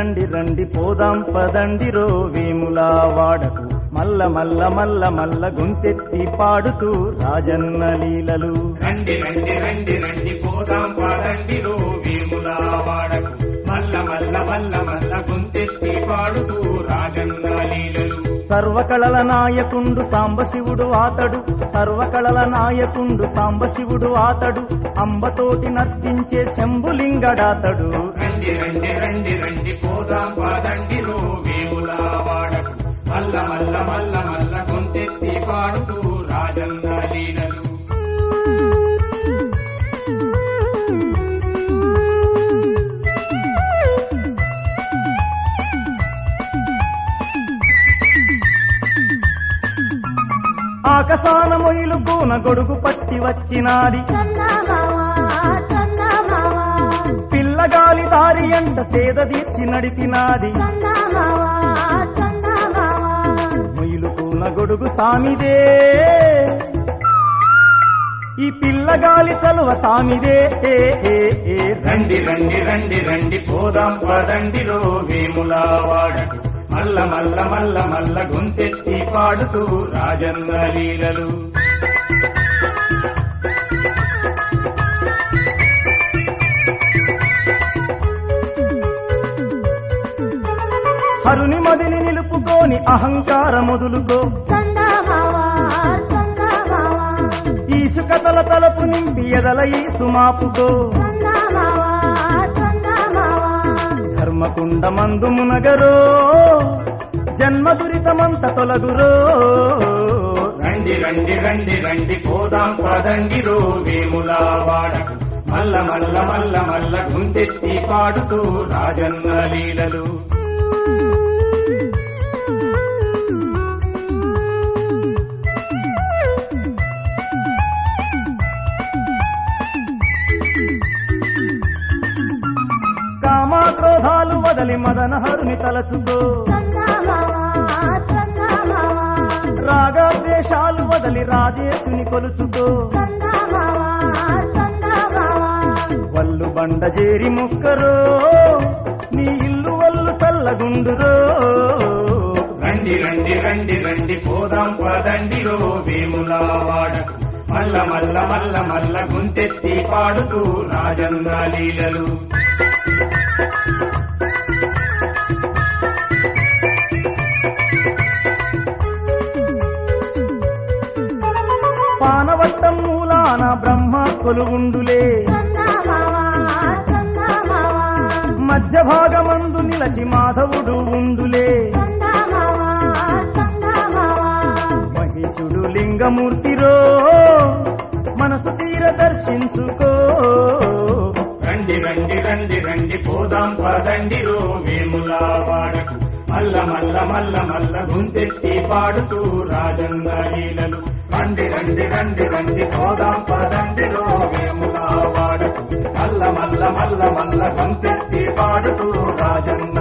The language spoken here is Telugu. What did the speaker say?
రండి రండి పోదాం పదండిరో వేములా వాడకు మల్ల మల్ల మల్ల మల్ల గొంతెత్తి పాడుతూ రాజన్న లీలలు రండి రండి రండి రండి పోదాం పాడండిలో వేములా వాడకు మల్ల మల్ల మల్ల మల్ల గుంతెత్తి పాడుతూ రాజన్న లీలలు సర్వకళల నాయకుండు సాంబశివుడు ఆతడు సర్వకళల నాయకుండు సాంబశివుడు ఆతడు అంబతోటి నర్తించే శంభులింగడాతడు రండి రండి రండి రండి పోదాం పాదండిలో వేములా వాడకు మల్ల మల్ల మల్ల మల్ల గుంతెత్తి పాడుతూ రాజన్న లీలలు ఆకసాన మొయిలు కూన గొడుగు పట్టి వచ్చినాది పిల్లగాలి దారి ఎంట సేద తీర్చి నడిపినాది మొయిలు కూన గొడుగు సామిదే ఈ పిల్లగాలి చలువ సామిదే ఏ ఏ ఏ రండి రండి రండి రండి పోదాం పదండిలో వేములా వాడకు మల్ల మల్ల మల్ల మల్ల గుంతెత్తి పాడుతూ రాజన్న లీలలు హరుని మదిని నిలుపుకోని అహంకార మొదులుకో ఈసుకతల తలపు నింపి ఎదల ఈ సుమాపుకో ధర్మకుండ మందు మునగరో జన్మ దురితమంత తొలగురో రండి రండి రండి రండి పోదాం పదండిలో వేములా వాడకు మల్ల మల్ల మల్ల మల్ల గుంతెత్తి పాడుతూ రాజన్న లీలలు కామాక్రోధాలు వదలి మదన హరుని తలచుకో రాగద్వేషాలు వదలి రాజేశుని కొలుచుకో వల్లు బండ చేరి మొక్కరో నీ ఇల్లు వల్లు సల్లగుండురో రండి రండి రండి రండి పోదాం పదండిలో వేములా వాడకు మల్ల మల్ల మల్ల మల్ల గుంతెత్తి పాడుతూ రాజన్న లీలలు పానవట్టం మూలాన బ్రహ్మ కొలువుండులే మధ్య భాగమందు నిలచి మాధవుడు ఉండులే మహేశుడు లింగమూర్తిరో మనసు తీర దర్శించుకో రండి రండి రండి రండి పోదాం పదండిలో వేములా వాడకు మల్ల మల్ల మల్ల మల్ల గుంతెత్తి పాడుతూ రాజన్న లీలలు రండి రండి రండి రండి పోదాం పదండిలో వేములా వాడకు మల్ల మల్ల మల్ల మల్ల గుంతెత్తి పాడుతూ రాజన్న